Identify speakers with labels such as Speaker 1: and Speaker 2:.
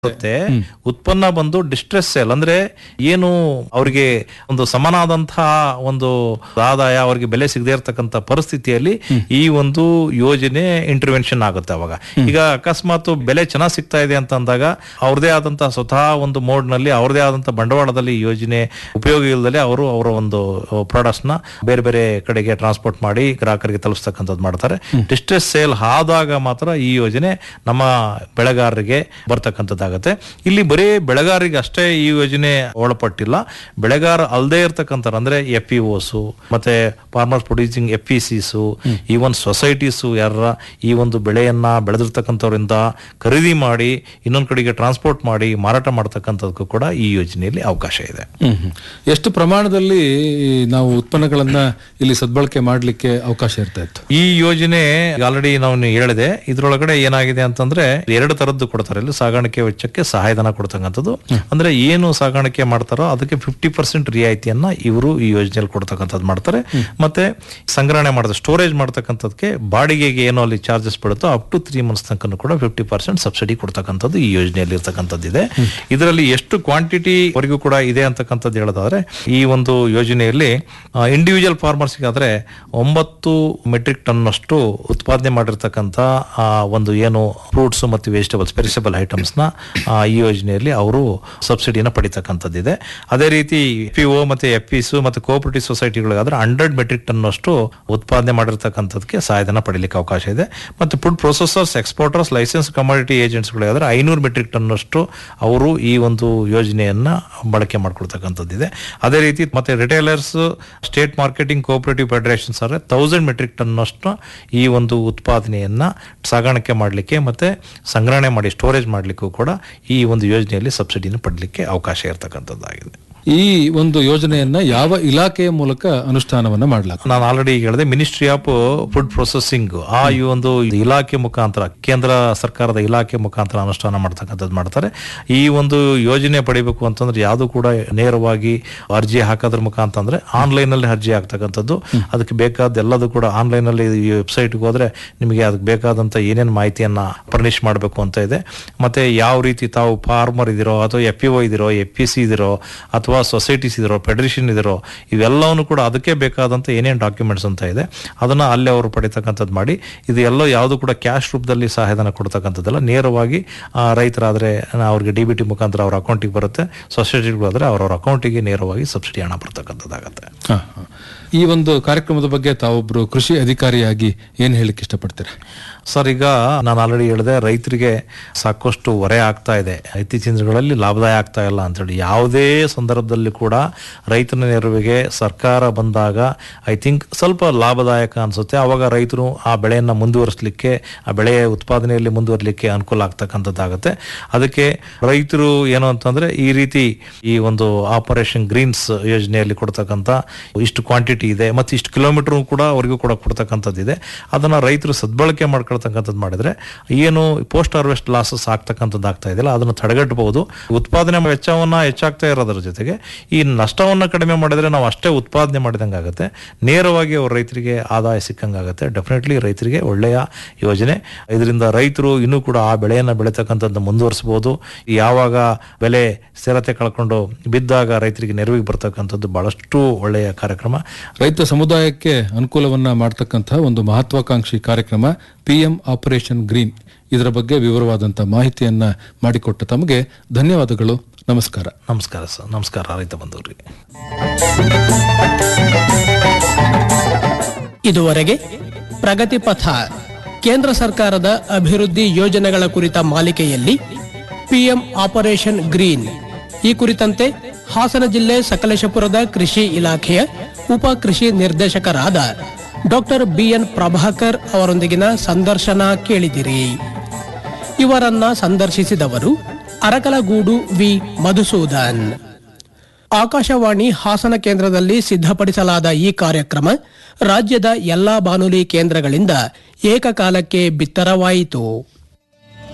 Speaker 1: ಬರುತ್ತೆ ಉತ್ಪನ್ನ ಬಂದು ಡಿಸ್ಟ್ರೆಸ್ ಸೇಲ್ ಅಂದ್ರೆ ಏನು ಅವರಿಗೆ ಒಂದು ಸಮನಾದಂತಹ ಒಂದು ಆದಾಯ ಅವರಿಗೆ ಬೆಲೆ ಸಿಗದೇ ಇರತಕ್ಕಂತ ಪರಿಸ್ಥಿತಿಯಲ್ಲಿ ಈ ಒಂದು ಯೋಜನೆ ಇಂಟರ್ವೆನ್ಷನ್ ಆಗುತ್ತೆ ಅವಾಗ ಈಗ ಅಕಸ್ಮಾತ್ ಬೆಲೆ ಚೆನ್ನಾಗಿ ಸಿಗ್ತಾ ಇದೆ ಅಂತ ಅಂದಾಗ ಅವ್ರದೇ ಆದಂತಹ ಸ್ವತಃ ಒಂದು ಮೋಡ್ ನಲ್ಲಿ ಅವ್ರದೇ ಆದಂತಹ ಬಂಡವಾಳದಲ್ಲಿ ಈ ಯೋಜನೆ ಉಪಯೋಗ ಇಲ್ಲದೆ ಅವರು ಅವರ ಒಂದು ಪ್ರಾಡಕ್ಟ್ಸ್ ನ ಬೇರೆ ಬೇರೆ ಕಡೆಗೆ ಟ್ರಾನ್ಸ್ಪೋರ್ಟ್ ಮಾಡಿ ಗ್ರಾಹಕರಿಗೆ ತಲುಪಿಸ್ತಕ್ಕಂಥದ್ದು ಮಾಡ್ತಾರೆ ಡಿಸ್ಟ್ರೆಸ್ ಸೇಲ್ ಆದಾಗ ಮಾತ್ರ ಈ ಯೋಜನೆ ನಮ್ಮ ಬೆಳೆಗಾರರಿಗೆ ಬರ್ತಕ್ಕಂಥದ್ದಾಗತ್ತೆ ಇಲ್ಲಿ ಬರೀ ಬೆಳೆಗಾರರಿಗೆ ಅಷ್ಟೇ ಈ ಯೋಜನೆ ಒಳಪಟ್ಟಿಲ್ಲ ಬೆಳೆಗಾರ ಅಲ್ಲದೆ ಇರ್ತಕ್ಕಂಥ ಅಂದ್ರೆ ಎಫ್ ಪಿ ಓಸು ಮತ್ತೆ farmers producing F P Cs even societies ಯಾರ ಈ ಒಂದು ಬೆಳೆಯನ್ನ ಬೆಳೆದಿರ್ತಕ್ಕಂಥವ್ರಿಂದ ಖರೀದಿ ಮಾಡಿ ಇನ್ನೊಂದು ಕಡೆಗೆ ಟ್ರಾನ್ಸ್ಪೋರ್ಟ್ ಮಾಡಿ ಮಾರಾಟ ಮಾಡ್ತಕ್ಕಂಥದಕ್ಕೂ ಕೂಡ ಈ ಯೋಜನೆಯಲ್ಲಿ ಅವಕಾಶ ಇದೆ
Speaker 2: ಹ್ಮ್ ಹ್ಮ್. ಎಷ್ಟು ಪ್ರಮಾಣದಲ್ಲಿ ನಾವು ಉತ್ಪನ್ನಗಳನ್ನ ಇಲ್ಲಿ ಸದ್ಬಳಕೆ ಮಾಡ್ಲಿಕ್ಕೆ ಅವಕಾಶ ಇರ್ತಾ ಇತ್ತು
Speaker 1: ಈ ಯೋಜನೆ ಆಲ್ರೆಡಿ ನಾವು ಹೇಳಿದೆ ಇದ್ರೊಳಗಡೆ ಏನಾಗಿದೆ ಅಂತಂದ್ರೆ ಎರಡು ತರದ್ದು ಕೊಡ್ತಾರೆ ಇಲ್ಲಿ ಸಾಗಾಣಿಕೆ ವೆಚ್ಚಕ್ಕೆ ಸಹಾಯಧನ ಕೊಡ್ತಕ್ಕಂಥದ್ದು ಅಂದ್ರೆ ಏನು ಸಾಗಾಣಿಕೆ ಮಾಡ್ತಾರೋ ಅದಕ್ಕೆ ಫಿಫ್ಟಿ ಪರ್ಸೆಂಟ್ ರಿಯಾಯಿತಿಯನ್ನ ಇವರು ಈ ಯೋಜನೆಯಲ್ಲಿ ಕೊಡ್ತಕ್ಕಂಥದ್ದು ಮಾಡ್ತಾರೆ ಮತ್ತೆ ಸಂಗ್ರಹಣೆ ಮಾಡಿದ ಸ್ಟೋರೇಜ್ ಮಾಡ್ತಕ್ಕಂಥದ್ದಕ್ಕೆ ಬಾಡಿಗೆಗೆ ಏನೋ ಅಲ್ಲಿ ಚಾರ್ಜಸ್ ಬೀಳುತ್ತೋ ಅಪ್ ಟು ತ್ರೀ ಮಂತ್ಸ್ ತನಕ ಕೂಡ ಫಿಫ್ಟಿ ಪರ್ಸೆಂಟ್ ಸಬ್ಸಿಡಿ ಕೊಡ್ತಕ್ಕಂಥದ್ದು ಈ ಯೋಜನೆಯಲ್ಲಿ ಇರ್ತಕ್ಕಂಥದ್ದು ಇದೆ ಇದರಲ್ಲಿ ಎಷ್ಟು ಕ್ವಾಂಟಿಟಿ ವರೆಗೂ ಕೂಡ ಇದೆ ಅಂತಕ್ಕಂಥದ್ದು ಹೇಳೋದಾದ್ರೆ ಈ ಒಂದು ಯೋಜನೆಯಲ್ಲಿ ಇಂಡಿವಿಜುವಲ್ ಫಾರ್ಮರ್ಸ್ಗಾದ್ರೆ ಒಂಬತ್ತು ಮೆಟ್ರಿಕ್ ಟನ್ ಅಷ್ಟು ಉತ್ಪಾದನೆ ಮಾಡಿರ್ತಕ್ಕಂಥ ಆ, ಒಂದು ಏನು ಫ್ರೂಟ್ಸ್ ಮತ್ತು ವೆಜಿಟೇಬಲ್ಸ್ ಪೆರಿಸಬಲ್ ಐಟಮ್ಸ್ ನ ಆ, ಈ ಯೋಜನೆಯಲ್ಲಿ ಅವರು ಸಬ್ಸಿಡಿನ ಪಡಿತಕ್ಕಂಥದ್ದಿದೆ ಅದೇ ರೀತಿ ಪಿ ಒ ಮತ್ತೆ ಎಫ್ ಪಿಸ್ ಮತ್ತೆ ಕೋಆಪರೇಟಿವ್ ಸೊಸೈಟಿಗಳಿಗಾದ್ರೆ ಹಂಡ್ರೆಡ್ ಮೆಟ್ರಿಕ್ ಟನ್ ಅಷ್ಟು ಉತ್ಪಾದನೆ ಮಾಡಿರ್ತಕ್ಕಂಥದಕ್ಕೆ ಸಹಾಯಧನ ಪಡಿಲಿಕ್ಕೆ ಅವಕಾಶ ಇದೆ ಮತ್ತೆ food processors exporters license commodity ಏಜೆಂಟ್ಸ್ಗಳಿಗಾದ್ರೆ ಐನೂರು ಮೆಟ್ರಿಕ್ ಟನ್ ಅಷ್ಟು ಅವರು ಈ ಒಂದು ಯೋಜನೆಯನ್ನ ಬಳಕೆ ಮಾಡ್ಕೊಳ್ತಕ್ಕಂಥದ್ದಿದೆ ಅದೇ ರೀತಿ ಮತ್ತೆ retailers state marketing cooperative federations ಆದರೆ ತೌಸಂಡ್ ಮೆಟ್ರಿಕ್ ಟನ್ ಅಷ್ಟು ಈ ಒಂದು ಉತ್ಪಾದನೆಯನ್ನ ಸಾಗಾಣಿಕೆ ಮಾಡಲಿಕ್ಕೆ ಮತ್ತೆ ಸಂಗ್ರಹಣೆ ಮಾಡಿ ಸ್ಟೋರೇಜ್ ಮಾಡಲಿಕ್ಕೂ ಕೂಡ ಈ ಒಂದು ಯೋಜನೆಯಲ್ಲಿ ಸಬ್ಸಿಡಿನ ಪಡಲಿಕ್ಕೆ ಅವಕಾಶ ಇರತಕ್ಕಂಥದ್ದಾಗಿದೆ
Speaker 2: ಈ ಒಂದು ಯೋಜನೆಯನ್ನ ಯಾವ ಇಲಾಖೆಯ ಮೂಲಕ ಅನುಷ್ಠಾನವನ್ನ ಮಾಡಲಾಗ
Speaker 1: ನಾನು ಆಲ್ರೆಡಿ ಹೇಳಿದೆ ಮಿನಿಸ್ಟ್ರಿ ಆಫ್ ಫುಡ್ ಪ್ರೊಸೆಸಿಂಗ್ ಆ ಈ ಒಂದು ಇಲಾಖೆ ಮುಖಾಂತರ ಕೇಂದ್ರ ಸರ್ಕಾರದ ಇಲಾಖೆ ಮುಖಾಂತರ ಅನುಷ್ಠಾನ ಮಾಡ್ತಕ್ಕಂಥದ್ದು ಮಾಡ್ತಾರೆ ಈ ಒಂದು ಯೋಜನೆ ಪಡಿಬೇಕು ಅಂತಂದ್ರೆ ಯಾವುದು ಕೂಡ ನೇರವಾಗಿ ಅರ್ಜಿ ಹಾಕೋದ್ರ ಮುಖಾಂತರ ಅಂದ್ರೆ ಆನ್ಲೈನ್ ಅಲ್ಲಿ ಅರ್ಜಿ ಆಗ್ತಕ್ಕಂಥದ್ದು ಅದಕ್ಕೆ ಬೇಕಾದ ಎಲ್ಲದೂ ಕೂಡ ಆನ್ಲೈನ್ ಅಲ್ಲಿ ಈ ವೆಬ್ಸೈಟ್ಗೆ ಹೋದ್ರೆ ನಿಮಗೆ ಅದಕ್ಕೆ ಬೇಕಾದಂತ ಏನೇನು ಮಾಹಿತಿಯನ್ನ ಫರ್ನಿಶ್ ಮಾಡಬೇಕು ಅಂತ ಇದೆ ಮತ್ತೆ ಯಾವ ರೀತಿ ತಾವು ಫಾರ್ಮರ್ ಇದಿರೋ ಅಥವಾ ಎಫ್ ಪಿ ಒ ಇದಿರೋ ಎಫ್ ಪಿ ಸಿ ಇದಿರೋ ಅಥವಾ ಸೊಸೈಟೀಸ್ ಇದಿರೋ ಫೆಡರೇಷನ್ ಇದಿರೋ ಇವೆಲ್ಲವನ್ನು ಕೂಡ ಅದಕ್ಕೆ ಬೇಕಾದಂತ ಏನೇನು ಡಾಕ್ಯುಮೆಂಟ್ಸ್ ಅಂತ ಇದೆ ಅದನ್ನ ಅಲ್ಲಿ ಅವರು ಪಡಿತಕ್ಕಂಥದ್ದು ಮಾಡಿ ಇದು ಎಲ್ಲೋ ಯಾವುದು ಕೂಡ ಕ್ಯಾಶ್ ರೂಪದಲ್ಲಿ ಸಹಾಯಧನ ಕೊಡ್ತಕ್ಕಂಥದ್ದಲ್ಲ ನೇರವಾಗಿ ಆ, ರೈತರಾದ್ರೆ ಅವ್ರಿಗೆ ಡಿ ಬಿ ಟಿ ಮುಖಾಂತರ ಅವ್ರ ಅಕೌಂಟಿಗೆ ಬರುತ್ತೆ ಸೊಸೈಟಿಗಳಾದ್ರೆ ಅವ್ರವ್ರ ಅಕೌಂಟಿಗೆ ನೇರವಾಗಿ ಸಬ್ಸಿಡಿ ಹಣ ಬರ್ತಕ್ಕಂಥದ್ದಾಗತ್ತೆ
Speaker 2: ಹ, ಹ. ಈ ಒಂದು ಕಾರ್ಯಕ್ರಮದ ಬಗ್ಗೆ ತಾವೊಬ್ರು ಕೃಷಿ ಅಧಿಕಾರಿಯಾಗಿ ಏನ್ ಹೇಳಿಕ್ಕೆ ಇಷ್ಟಪಡ್ತೀರಾ
Speaker 1: ಸರ್ ಈಗ ನಾನು ಆಲ್ರೆಡಿ ಹೇಳಿದೆ ರೈತರಿಗೆ ಸಾಕಷ್ಟು ಹೊರೆ ಆಗ್ತಾ ಇದೆ ಇತ್ತೀಚಿನ ದಿನಗಳಲ್ಲಿ ಲಾಭದಾಯ ಆಗ್ತಾ ಇಲ್ಲ ಅಂತೇಳಿ ಯಾವುದೇ ಸಂದರ್ಭದಲ್ಲಿ ಕೂಡ ರೈತನ ನೆರವಿಗೆ ಸರ್ಕಾರ ಬಂದಾಗ ಐ ಥಿಂಕ್ ಸ್ವಲ್ಪ ಲಾಭದಾಯಕ ಅನ್ಸುತ್ತೆ ಅವಾಗ ರೈತರು ಆ ಬೆಳೆಯನ್ನು ಮುಂದುವರಿಸಲಿಕ್ಕೆ ಆ ಬೆಳೆಯ ಉತ್ಪಾದನೆಯಲ್ಲಿ ಮುಂದುವರಲಿಕ್ಕೆ ಅನುಕೂಲ ಆಗ್ತಕ್ಕಂಥದ್ದಾಗುತ್ತೆ ಅದಕ್ಕೆ ರೈತರು ಏನು ಅಂತಂದ್ರೆ ಈ ರೀತಿ ಈ ಒಂದು ಆಪರೇಷನ್ ಗ್ರೀನ್ಸ್ ಯೋಜನೆಯಲ್ಲಿ ಕೊಡ್ತಕ್ಕಂಥ ಇಷ್ಟು ಕ್ವಾಂಟಿಟಿ ಇದೆ ಮತ್ತು ಇಷ್ಟು ಕಿಲೋಮೀಟರ್ ಕೂಡ ಅವರಿಗೂ ಕೂಡ ಕೊಡ್ತಕ್ಕಂಥದ್ದಿದೆ ಅದನ್ನ ರೈತರು ಸದ್ಬಳಕೆ ಮಾಡ್ಕೊಳ್ತಕ್ಕಂಥದ್ದು ಮಾಡಿದ್ರೆ ಏನು ಪೋಸ್ಟ್ ಹಾರ್ವೆಸ್ಟ್ ಲಾಸಸ್ ಆಗ್ತಕ್ಕಂಥದ್ದು ಆಗ್ತಾ ಇದೆಯಲ್ಲ ಅದನ್ನು ತಡೆಗಟ್ಟಬಹುದು ಉತ್ಪಾದನೆ ವೆಚ್ಚವನ್ನ ಹೆಚ್ಚಾಗ್ತಾ ಇರೋದ್ರ ಜೊತೆಗೆ ಈ ನಷ್ಟವನ್ನ ಕಡಿಮೆ ಮಾಡಿದ್ರೆ ನಾವು ಅಷ್ಟೇ ಉತ್ಪಾದನೆ ಮಾಡಿದಂಗೆ ಆಗುತ್ತೆ ನೇರವಾಗಿ ಅವ್ರ ರೈತರಿಗೆ ಆದಾಯ ಸಿಕ್ಕಂಗಾಗುತ್ತೆ ಡೆಫಿನೆಟ್ಲಿ ರೈತರಿಗೆ ಒಳ್ಳೆಯ ಯೋಜನೆ ಇದರಿಂದ ರೈತರು ಇನ್ನೂ ಕೂಡ ಆ ಬೆಳೆಯನ್ನು ಬೆಳೀತಕ್ಕಂಥದ್ದು ಮುಂದುವರಿಸಬಹುದು ಯಾವಾಗ ಬೆಲೆ ಸ್ಥಿರತೆ ಕಳ್ಕೊಂಡು ಬಿದ್ದಾಗ ರೈತರಿಗೆ ನೆರವಿಗೆ ಬರ್ತಕ್ಕಂಥದ್ದು ಬಹಳಷ್ಟು ಒಳ್ಳೆಯ ಕಾರ್ಯಕ್ರಮ
Speaker 2: ರೈತ ಸಮುದಾಯಕ್ಕೆ ಅನುಕೂಲವನ್ನ ಮಾಡತಕ್ಕಂತಹ ಒಂದು ಮಹತ್ವಾಕಾಂಕ್ಷಿ ಕಾರ್ಯಕ್ರಮ ಪಿಎಂ ಆಪರೇಷನ್ ಗ್ರೀನ್ ಇದರ ಬಗ್ಗೆ ವಿವರವಾದಂತಹ ಮಾಹಿತಿಯನ್ನ ಮಾಡಿಕೊಟ್ಟ ತಮಗೆ ಧನ್ಯವಾದಗಳು ನಮಸ್ಕಾರ
Speaker 1: ನಮಸ್ಕಾರ ಸರ್ ನಮಸ್ಕಾರ ರೈತ ಬಂಧುವರಿಗೆ
Speaker 3: ಇದುವರೆಗೆ ಪ್ರಗತಿ ಪಥ ಕೇಂದ್ರ ಸರ್ಕಾರದ ಅಭಿವೃದ್ಧಿ ಯೋಜನೆಗಳ ಕುರಿತ ಮಾಲಿಕೆಯಲ್ಲಿ ಪಿಎಂ ಆಪರೇಷನ್ ಗ್ರೀನ್ ಈ ಕುರಿತಂತೆ ಹಾಸನ ಜಿಲ್ಲೆ ಸಕಲೇಶಪುರದ ಕೃಷಿ ಇಲಾಖೆಯ ಉಪ ಕೃಷಿ ನಿರ್ದೇಶಕರಾದ ಡಾಕ್ಟರ್ ಬಿಎನ್ ಪ್ರಭಾಕರ್ ಅವರೊಂದಿಗಿನ ಸಂದರ್ಶನ ಕೇಳಿದಿರಿ ಇವರನ್ನ ಸಂದರ್ಶಿಸಿದವರು ಅರಕಲಗೂಡು ವಿ ಮಧುಸೂದನ್ ಆಕಾಶವಾಣಿ ಹಾಸನ ಕೇಂದ್ರದಲ್ಲಿ ಸಿದ್ಧಪಡಿಸಲಾದ ಈ ಕಾರ್ಯಕ್ರಮ ರಾಜ್ಯದ ಎಲ್ಲಾ ಬಾನುಲಿ ಕೇಂದ್ರಗಳಿಂದ ಏಕಕಾಲಕ್ಕೆ ಬಿತ್ತರವಾಯಿತು